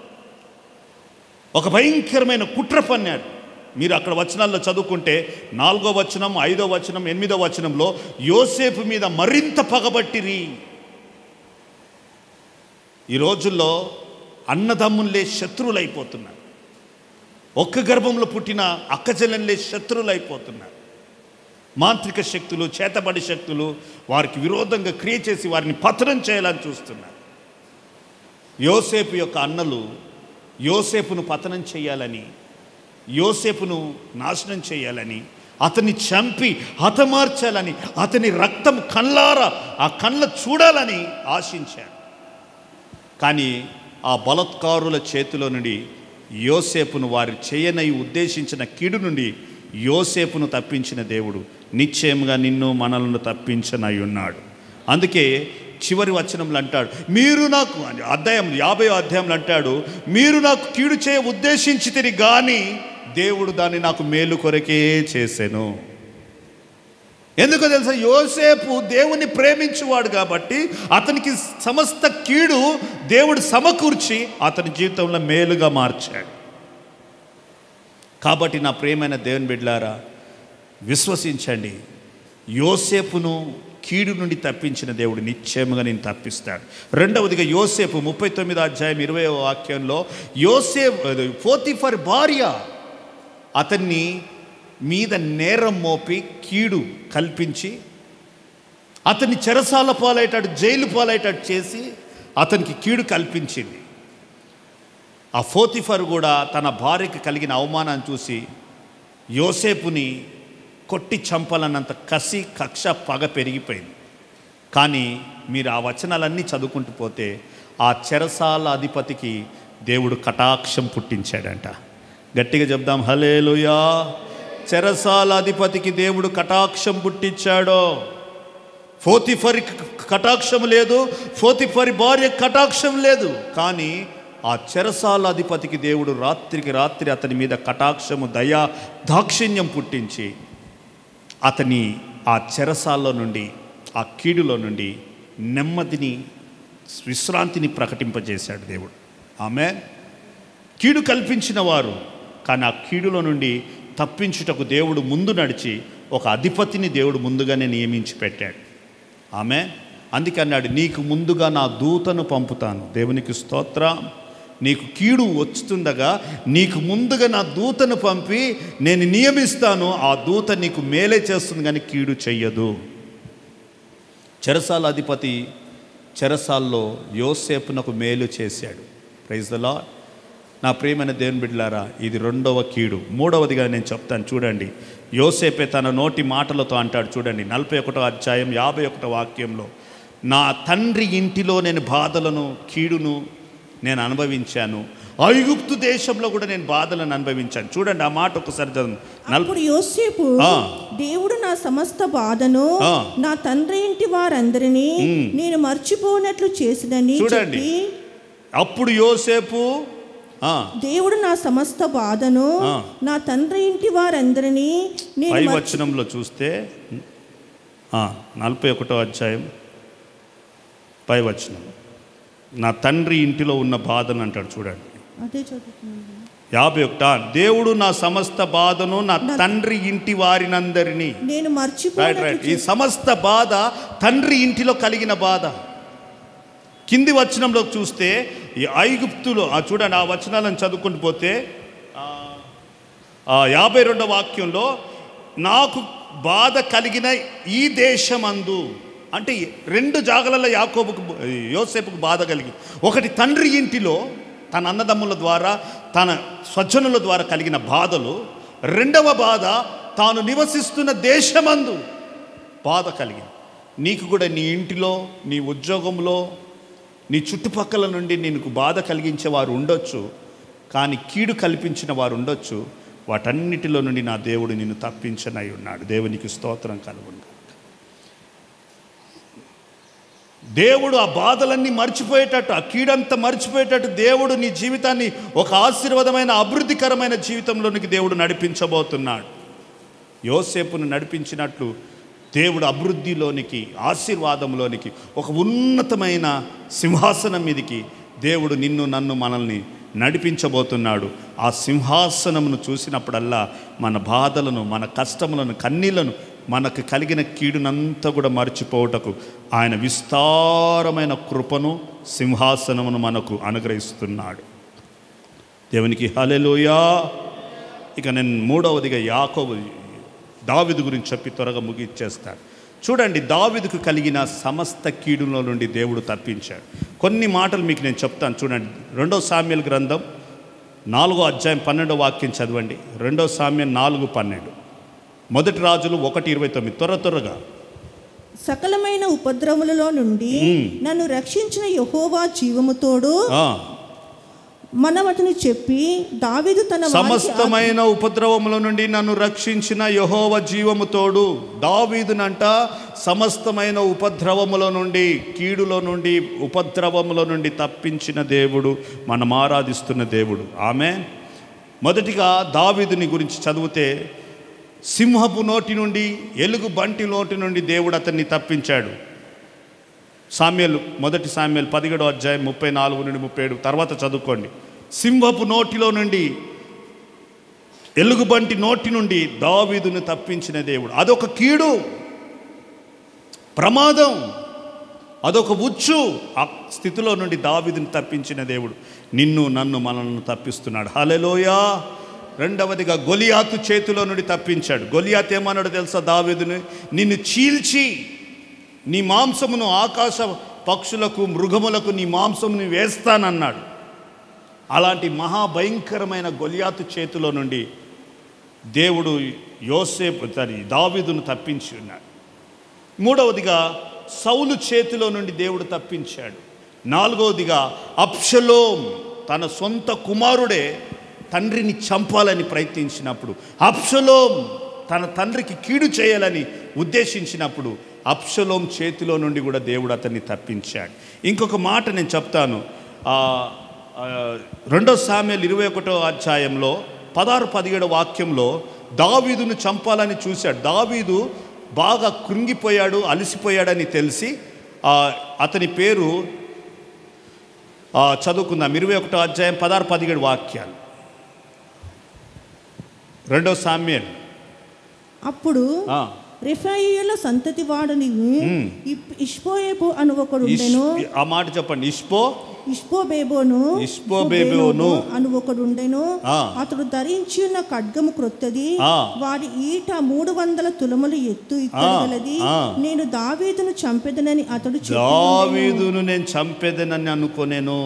ఒక భయంకరమైన కుట్ర పన్నాడు మీరు అక్కడ వచనాల్లో చదువుకుంటే నాలుగో వచనం ఐదో వచనం ఎనిమిదో వచనంలో యోసేపు మీద మరింత పగబట్టిరి ఈ రోజుల్లో అన్నదమ్ములే శత్రువులైపోతున్నారు ఒక్క గర్భంలో పుట్టిన అక్కచెల్లెళ్ళే శత్రువులైపోతున్నారు మాంత్రిక శక్తులు చేతబడి శక్తులు వారికి విరోధంగా క్రియ చేసి వారిని పతనం చేయాలని చూస్తున్నారు యోసేపు యొక్క అన్నలు యోసేపును పతనం చేయాలని యోసేపును నాశనం చేయాలని అతన్ని చంపి హతమార్చాలని అతని రక్తం కళ్ళారా ఆ కళ్ళ చూడాలని ఆశించాడు కానీ ఆ బలత్కారుల చేతిలో నుండి యోసేపును వారి చేయనై ఉద్దేశించిన కీడు నుండి యోసేపును తప్పించిన దేవుడు నిశ్చయముగా నిన్ను మనలను తప్పించనై ఉన్నాడు అందుకే చివరి వచనంలో అంటాడు మీరు నాకు అధ్యాయం యాభై అధ్యాయంలో అంటాడు మీరు నాకు కీడు చేయ ఉద్దేశించి తిరిగి కానీ దేవుడు దాన్ని నాకు మేలు కొరకే చేశాను ఎందుకో తెలుసా యోసేపు దేవుని ప్రేమించువాడు కాబట్టి అతనికి సమస్త కీడు దేవుడు సమకూర్చి అతని జీవితంలో మేలుగా మార్చాడు కాబట్టి నా ప్రేమైన దేవుని బిడ్డలారా విశ్వసించండి యోసేపును కీడు నుండి తప్పించిన దేవుడు నిశ్చయముగా నేను తప్పిస్తాడు రెండవదిగా యోసేపు ముప్పై తొమ్మిది అధ్యాయం ఇరవై వాక్యంలో యోసేపు ఫోతిఫర్ భార్య అతన్ని మీద నేరం మోపి కీడు కల్పించి అతన్ని చెరసాల పాలయ్యేటట్టు జైలు పాలయ్యేటట్టు చేసి అతనికి కీడు కల్పించింది ఆ ఫోతిఫర్ కూడా తన భార్యకి కలిగిన అవమానాన్ని చూసి యోసేపుని కొట్టి చంపాలన్నంత కసి కక్ష పగ పెరిగిపోయింది కానీ మీరు ఆ వచనాలన్నీ చదువుకుంటూ పోతే ఆ చెరసాల అధిపతికి దేవుడు కటాక్షం పుట్టించాడంట గట్టిగా చెప్దాం హలేలుయా చెరసాల అధిపతికి దేవుడు కటాక్షం పుట్టించాడో ఫోతిఫరి కటాక్షం లేదు ఫోతిఫరి భార్య కటాక్షం లేదు కానీ ఆ చెరసాల అధిపతికి దేవుడు రాత్రికి రాత్రి అతని మీద కటాక్షము దయా దాక్షిణ్యం పుట్టించి అతని ఆ చెరసాల్లో నుండి ఆ కీడులో నుండి నెమ్మదిని విశ్రాంతిని ప్రకటింపజేశాడు దేవుడు ఆమె కీడు కల్పించిన వారు కానీ ఆ కీడులో నుండి తప్పించుటకు దేవుడు ముందు నడిచి ఒక అధిపతిని దేవుడు ముందుగానే నియమించి పెట్టాడు ఆమె అందుకే అన్నాడు నీకు ముందుగా నా దూతను పంపుతాను దేవునికి స్తోత్రం నీకు కీడు వచ్చుతుండగా నీకు ముందుగా నా దూతను పంపి నేను నియమిస్తాను ఆ దూత నీకు మేలే చేస్తుంది కానీ కీడు చెయ్యదు చెరసాల అధిపతి చెరసాల్లో యోసేపునకు మేలు చేశాడు ప్రైజ్ ద లార్డ్ నా ప్రియమైన దేవుని బిడ్డలారా ఇది రెండవ కీడు మూడవదిగా నేను చెప్తాను చూడండి యోసేపే తన నోటి మాటలతో అంటాడు చూడండి నలభై ఒకటో అధ్యాయం యాభై ఒకటో వాక్యంలో నా తండ్రి ఇంటిలో నేను బాధలను కీడును నేను అనుభవించాను ఐగుప్తు దేశంలో కూడా నేను బాధలను అనుభవించాను చూడండి ఆ మాట ఒకసారి చదవండి నలభై అప్పుడు యోసేపు ఆ. దేవుడు నా సమస్త బాధను ఆ. నా తండ్రి ఇంటి వారందరినీ ఉమ్. నేను మర్చిపోనట్లు చేసినని చూడండి. చెప్పి అప్పుడు యోసేపు ఆ, దేవుడు నా సమస్త బాధను ఆ. నా తండ్రి ఇంటి వారందరినీ నేను పై మర్చి- వచనంలో చూస్తే ఆ, నలభై ఒకటో అధ్యాయం పై వచనం నా తండ్రి ఇంటిలో ఉన్న బాధను అంటాడు చూడండి అదే చదువుతున్నాను యాభై ఒకట దేవుడు నా సమస్త బాధను నా తండ్రి ఇంటి వారినందరినీ నేను రైట్ మర్చిపోనట్లు రైట్ ఈ సమస్త బాధ తండ్రి ఇంటిలో కలిగిన బాధ కింది వచనంలో చూస్తే ఈ ఐగుప్తులో ఆ చూడండి ఆ వచనాలను చదువుకుంటూ పోతే ఆ, ఆ యాభై రెండో వాక్యంలో నాకు బాధ కలిగిన ఈ దేశమందు అంటే రెండు జాగలలో యాకోబుకు యోసేపుకు బాధ కలిగి ఒకటి తండ్రి ఇంటిలో తన అన్నదమ్ముల ద్వారా తన స్వజనుల ద్వారా కలిగిన బాధలు రెండవ బాధ తాను నివసిస్తున్న దేశమందు బాధ కలిగింది నీకు కూడా నీ ఇంటిలో నీ ఉద్యోగంలో నీ చుట్టుపక్కల నుండి నీకు బాధ కలిగించే వారు ఉండొచ్చు కానీ కీడు కల్పించిన వారు ఉండొచ్చు వాటన్నిటిలో నుండి నా దేవుడు నిన్ను తప్పించనై ఉన్నాడు దేవునికి స్తోత్రం కలుగును దేవుడు ఆ బాధలన్నీ మర్చిపోయేటట్టు ఆ కీడంతా మర్చిపోయేటట్టు దేవుడు నీ జీవితాన్ని ఒక ఆశీర్వాదమైన అభివృద్ధికరమైన జీవితంలోనికి దేవుడు నడిపించబోతున్నాడు యోసేపును నడిపించినట్లు దేవుడు అభివృద్ధిలోనికి ఆశీర్వాదంలోనికి ఒక ఉన్నతమైన సింహాసనం మీదికి దేవుడు నిన్ను నన్ను మనల్ని నడిపించబోతున్నాడు ఆ సింహాసనమును చూసినప్పుడల్లా మన బాధలను మన కష్టములను కన్నీళ్లను మనకు కలిగిన కీడునంతా కూడా మర్చిపోవటకు ఆయన విస్తారమైన కృపను సింహాసనమును మనకు అనుగ్రహిస్తున్నాడు దేవునికి హలెలుయా ఇక నేను మూడవదిగా యాకోబు దావిదు గురించి చెప్పి త్వరగా ముగిచ్చేస్తాను చూడండి దావిదుకు కలిగిన సమస్త కీడులో నుండి దేవుడు తప్పించాడు కొన్ని మాటలు మీకు నేను చెప్తాను చూడండి రెండో సామ్యుల గ్రంథం నాలుగో అధ్యాయం పన్నెండో వాక్యం చదవండి రెండో సామ్యం నాలుగు పన్నెండు మొదటి రాజులు ఒకటి ఇరవై తొమ్మిది త్వర త్వరగా సకలమైన ఉపద్రవములలో నుండి నన్ను రక్షించిన యహోవా జీవముతోడు ఆ, మనమతను చెప్పి దావీదు తన వారికి సమస్తమైన ఉపద్రవముల నుండి నన్ను రక్షించిన యహోవ జీవము తోడు దావీదునంట సమస్తమైన ఉపద్రవముల నుండి కీడులో నుండి ఉపద్రవముల నుండి తప్పించిన దేవుడు మనం ఆరాధిస్తున్న దేవుడు ఆమె మొదటిగా దావీదుని గురించి చదివితే సింహపు నోటి నుండి ఎలుగు బంటి నోటి నుండి దేవుడు అతన్ని తప్పించాడు సామ్యలు మొదటి సామ్యలు పదిహేడో అధ్యాయం ముప్పై నాలుగు నుండి ముప్పై ఏడు తర్వాత చదువుకోండి సింహపు నోటిలో నుండి ఎలుగుబంటి నోటి నుండి దావీదును తప్పించిన దేవుడు అదొక కీడు ప్రమాదం అదొక ఉచ్చు ఆ స్థితిలో నుండి దావీదుని తప్పించిన దేవుడు నిన్ను నన్ను మనల్ని తప్పిస్తున్నాడు హలెలోయా రెండవదిగా గొలియాతు చేతిలో నుండి తప్పించాడు గొలియాత్ ఏమన్నాడు తెలుసా దావీదుని నిన్ను చీల్చి నీ మాంసమును ఆకాశ పక్షులకు మృగములకు నీ మాంసమును వేస్తానన్నాడు అలాంటి మహాభయంకరమైన గొలియాతు చేతిలో నుండి దేవుడు యోసేపు సారీ దావీదును తప్పించి ఉన్నాడు మూడవదిగా సౌలు చేతిలో నుండి దేవుడు తప్పించాడు నాలుగవదిగా అప్షలోం తన సొంత కుమారుడే తండ్రిని చంపాలని ప్రయత్నించినప్పుడు అప్షలోం తన తండ్రికి కీడు చేయాలని ఉద్దేశించినప్పుడు అప్షలోం చేతిలో నుండి కూడా దేవుడు అతన్ని తప్పించాడు ఇంకొక మాట నేను చెప్తాను ఆ, ఆ, రెండో సామ్యాలు ఇరవై ఒకటో అధ్యాయంలో పదహారు పదిహేడు వాక్యంలో దావీదును చంపాలని చూశాడు దావీదు బాగా కృంగిపోయాడు అలసిపోయాడని తెలిసి ఆ, అతని పేరు ఆ, చదువుకుందాం ఇరవై ఒకటో అధ్యాయం పదహారు పదిహేడు వాక్యాలు రెండో సామ్యం అప్పుడు ఆ, రిఫాయిల సంతతి వాడు నీవు మ్మ్. ఇష్పోయేబు అని ఒకడు ఇష్- ఉండెను ఆ మాట చెప్పండి ఇష్పో ఇష్పోబేబోను ఇష్పోబేబోను. అని ఒకడు ఉండెను ఆ. అతడు ధరించి ఉన్న ఖడ్గము క్రొత్తది ఆ. వాడి ఈట మూడు వందల తులములు ఎత్తు ఇక్కడగలది ఆ. నేను దావీదును చంపెదనని అతడు చెప్పి ఉండెను. దావీదును నేను చంపేదనని అనుకోనేను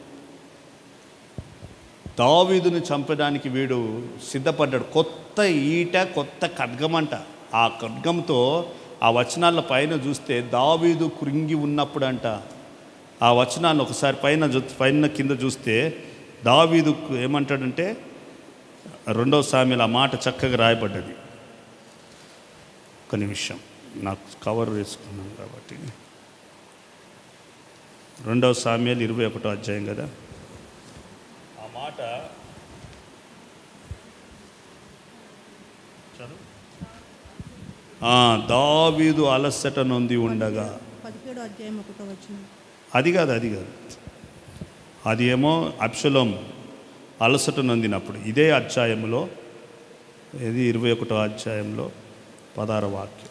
దావీదును చంపడానికి వీడు సిద్ధపడ్డాడు కొత్త ఈట కొత్త ఖడ్గమంట ఆ ఖడ్గంతో ఆ వచనాల పైన చూస్తే దావీదు కృంగి ఉన్నప్పుడంట ఆ వచనాలను ఒకసారి పైన చూ- పైన కింద చూస్తే దావీదు ఏమంటాడంటే రెండవ సామ్యలు ఆ మాట చక్కగా రాయబడ్డది ఒక నిమిషం నాకు కవర్ వేసుకున్నాను కాబట్టి రెండవ సామ్యాలు ఇరవై ఒకటో అధ్యాయం కదా ఆ మాట చదువు. ఆ, దావీదు అలసట నొంది ఉండగా పదిహేడు అధ్యాయం ఒకటో వచ్చిన అది కాదు అది కాదు అది ఏమో అప్షలం అలసట నొందినప్పుడు ఇదే అధ్యాయంలో ఇది ఇరవై ఒకటో అధ్యాయంలో పదార వాక్యం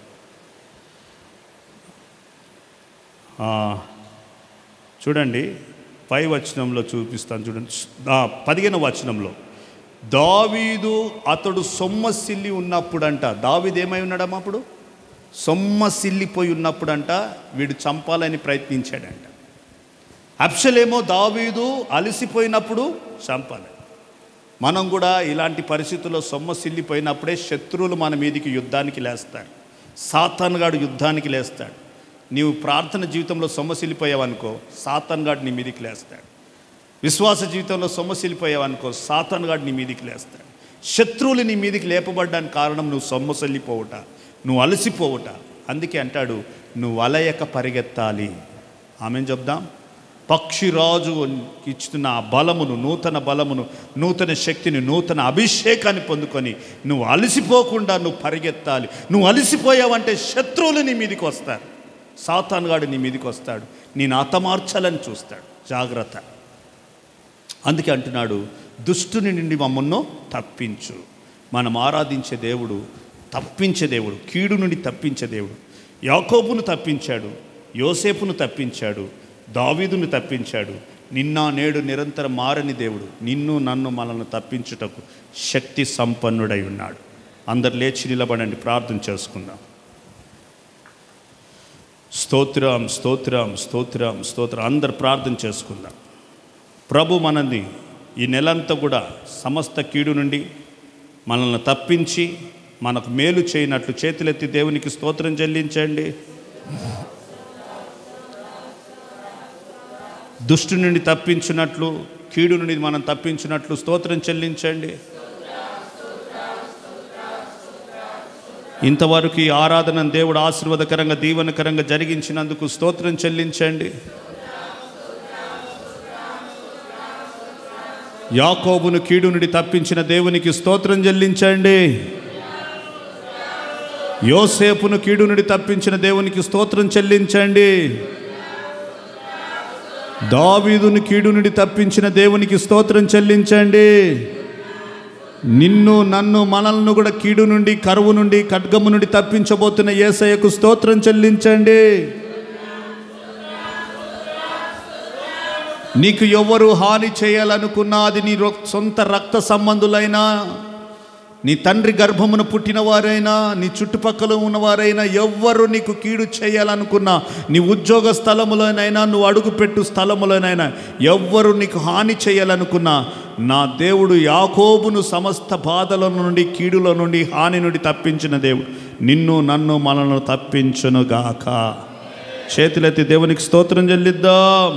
ఆ, చూడండి పై వచనంలో చూపిస్తాను చూడండి ఆ, పదిహేను వచనంలో దావీదు అతడు సొమ్మసిల్లి ఉన్నప్పుడంట దావీదు ఏమై ఉన్నాడమ్మా అప్పుడు సొమ్మసిల్లిపోయి ఉన్నప్పుడంట వీడు చంపాలని ప్రయత్నించాడంట అప్షలేమో దావీదు అలసిపోయినప్పుడు చంపాలి మనం కూడా ఇలాంటి పరిస్థితుల్లో సొమ్మసిల్లిపోయినప్పుడే శత్రువులు మన మీదికి యుద్ధానికి లేస్తారు సాతాన్గాడు యుద్ధానికి లేస్తాడు నీవు ప్రార్థన జీవితంలో సొమ్మసిల్లిపోయావనుకో సాతాన్గాడు నీ మీదికి లేస్తాడు విశ్వాస జీవితంలో సొమ్మసిల్లిపోయావనుకో సాతాన్గాడు నీ మీదికి లేస్తాడు శత్రువులు నీ మీదికి లేపబడ్డానికి కారణం నువ్వు సొమ్మసిల్లిపోవుట నువ్వు అలసిపోవుట అందుకే అంటాడు నువ్వు అలయక పరిగెత్తాలి ఆమె చెప్దాం పక్షిరాజు ఇచ్చిన ఆ బలమును నూతన బలమును నూతన శక్తిని నూతన అభిషేకాన్ని పొందుకొని నువ్వు అలసిపోకుండా నువ్వు పరిగెత్తాలి నువ్వు అలసిపోయావంటే శత్రువులు నీ మీదికి వస్తారు సాతానుగాడు నీ మీదికి వస్తాడు నేను అతమార్చాలని చూస్తాడు జాగ్రత్త అందుకే అంటున్నాడు దుష్టుని నుండి మమ్మల్ని తప్పించు మనం ఆరాధించే దేవుడు తప్పించే దేవుడు కీడు నుండి తప్పించే దేవుడు యాకోబును తప్పించాడు యోసేపును తప్పించాడు దావీదును తప్పించాడు నిన్న నేడు నిరంతరం మారని దేవుడు నిన్ను నన్ను మనల్ని తప్పించుటకు శక్తి సంపన్నుడై ఉన్నాడు అందరు లేచి నిలబడండి ప్రార్థన చేసుకుందాం స్తోత్రం స్తోత్రం స్తోత్రం స్తోత్రం అందరు ప్రార్థన చేసుకుందాం ప్రభు మనల్ని ఈ నెలంతా కూడా సమస్త కీడు నుండి మనల్ని తప్పించి మనకు మేలు చేయనట్లు చేతులెత్తి దేవునికి స్తోత్రం చెల్లించండి దుష్టు నుండి తప్పించినట్లు కీడు నుండి మనం తప్పించినట్లు స్తోత్రం చెల్లించండి ఇంతవరకు ఈ ఆరాధన దేవుడు ఆశీర్వాదకరంగా దీవెనకరంగా జరిగించినందుకు స్తోత్రం చెల్లించండి యాకోబును కీడు నుండి తప్పించిన దేవునికి స్తోత్రం చెల్లించండి యోసేపును కీడు నుండి తప్పించిన దేవునికి స్తోత్రం చెల్లించండి దావీదును కీడు నుండి తప్పించిన దేవునికి స్తోత్రం చెల్లించండి నిన్ను నన్ను మనల్ని కూడా కీడు నుండి కరువు నుండి ఖడ్గము నుండి తప్పించబోతున్న యేసయ్యకు స్తోత్రం చెల్లించండి నీకు ఎవరు హాని చేయాలనుకున్నా అది నీ రొ- సొంత రక్త సంబంధులైనా నీ తండ్రి గర్భమున పుట్టిన వారైనా నీ చుట్టుపక్కల ఉన్నవారైనా ఎవ్వరు నీకు కీడు చేయాలనుకున్నా నీ ఉద్యోగ స్థలములోనైనా నువ్వు అడుగుపెట్టు స్థలములోనైనా ఎవ్వరు నీకు హాని చేయాలనుకున్నా నా దేవుడు యాకోబును సమస్త బాధల నుండి కీడుల నుండి హాని నుండి తప్పించిన దేవుడు నిన్ను నన్ను మనల్ని తప్పించునుగాక చేతులెత్తి దేవునికి స్తోత్రం చెల్లిద్దాం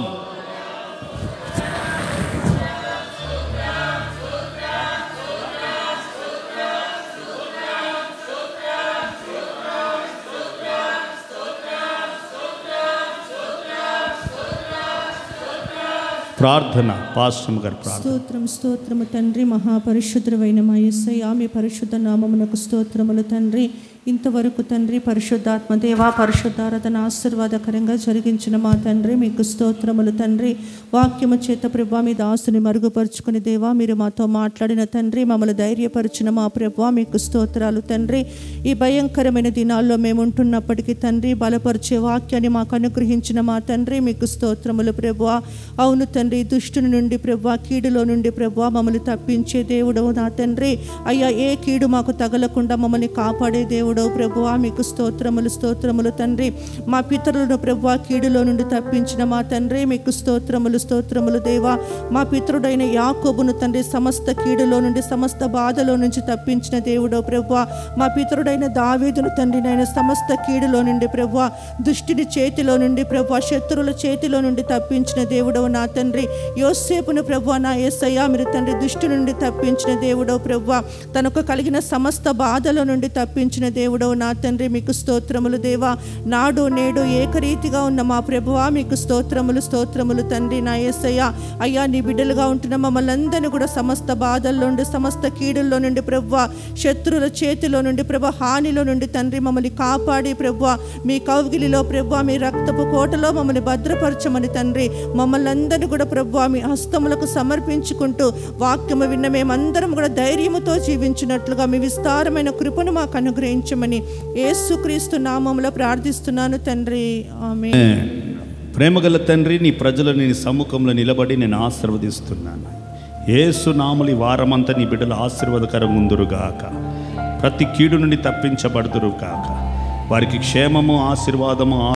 ప్రార్థన పాశ్రమ గారి ప్రార్థన స్తోత్రం స్తోత్రము తండ్రి మహాపరిశుద్ధమైన మా ఎస్ఐ ఆమె పరిశుద్ధ నామమునకు స్తోత్రములు తండ్రి ఇంతవరకు తండ్రి పరిశుద్ధాత్మ దేవా పరిశుద్ధారాధన ఆశీర్వాదకరంగా జరిగించిన మా తండ్రి మీకు స్తోత్రములు తండ్రి వాక్యము చేత ప్రభా మీ దాసుని మరుగుపరుచుకుని దేవా మీరు మాతో మాట్లాడిన తండ్రి మమ్మల్ని ధైర్యపరిచిన మా ప్రభా మీకు స్తోత్రాలు తండ్రి ఈ భయంకరమైన దినాల్లో మేము ఉంటున్నప్పటికీ తండ్రి బలపరిచే వాక్యాన్ని మాకు అనుగ్రహించిన మా తండ్రి మీకు స్తోత్రములు ప్రభా అవును తండ్రి దుష్టుని నుండి ప్రభా కీడులో నుండి ప్రభా మమ్మల్ని తప్పించే దేవుడు నా తండ్రి అయ్యా ఏ కీడు మాకు తగలకుండా మమ్మల్ని కాపాడే దేవుడు ప్రభువా మీకు స్తోత్రములు స్తోత్రములు తండ్రి మా పితరులను ప్రభువా కీడులో నుండి తప్పించిన మా తండ్రి మీకు స్తోత్రములు స్తోత్రములు దేవా మా పితరుడైన యాకోబును తండ్రి సమస్త కీడులో నుండి సమస్త బాధలో నుంచి తప్పించిన దేవుడో ప్రభువా మా పితరుడైన దావీదును తండ్రి నాయన సమస్త కీడులో నుండి ప్రభువా దుష్టిని చేతిలో నుండి ప్రభువా శత్రువుల చేతిలో నుండి తప్పించిన దేవుడవు నా తండ్రి యోసేపును ప్రభువా నా యేసయ్యా మీరు తండ్రి దుష్టి నుండి తప్పించిన దేవుడవు ప్రభువా తనకు కలిగిన సమస్త బాధల నుండి తప్పించిన దేవుడవు నా తండ్రి మీకు స్తోత్రములు దేవా నాడు నేడు ఏకరీతిగా ఉన్న మా ప్రభువా మీకు స్తోత్రములు స్తోత్రములు తండ్రి నా యేసయ్య అయ్యా నీ బిడ్డలుగా ఉంటున్న మమ్మల్ని అందరినీ కూడా సమస్త బాధల్లో నుండి సమస్త కీడుల్లో నుండి ప్రభువా శత్రువుల చేతిలో నుండి ప్రభు హానిలో నుండి తండ్రి మమ్మల్ని కాపాడి ప్రభువా మీ కౌగిలిలో ప్రభువా మీ రక్తపు కోటలో మమ్మల్ని భద్రపరచమని తండ్రి మమ్మల్ని అందరినీ కూడా ప్రభువా మీ హస్తములకు సమర్పించుకుంటూ వాక్యము విన్న మేమందరం కూడా ధైర్యముతో జీవించినట్లుగా మీ విస్తారమైన కృపను మాకు అనుగ్రహించమని యేసుక్రీస్తు నామములో ప్రార్థిస్తున్నాను తండ్రి ఆమె ప్రేమగల తండ్రి నీ ప్రజలు నీ సముఖంలో నిలబడి నేను ఆశీర్వదిస్తున్నాను ఏసు నాములు ఈ వారమంతా నీ బిడ్డలు ఆశీర్వాదకరంగా ఉందురుగాక ప్రతి కీడు నుండి తప్పించబడుదురుగాక వారికి క్షేమము ఆశీర్వాదము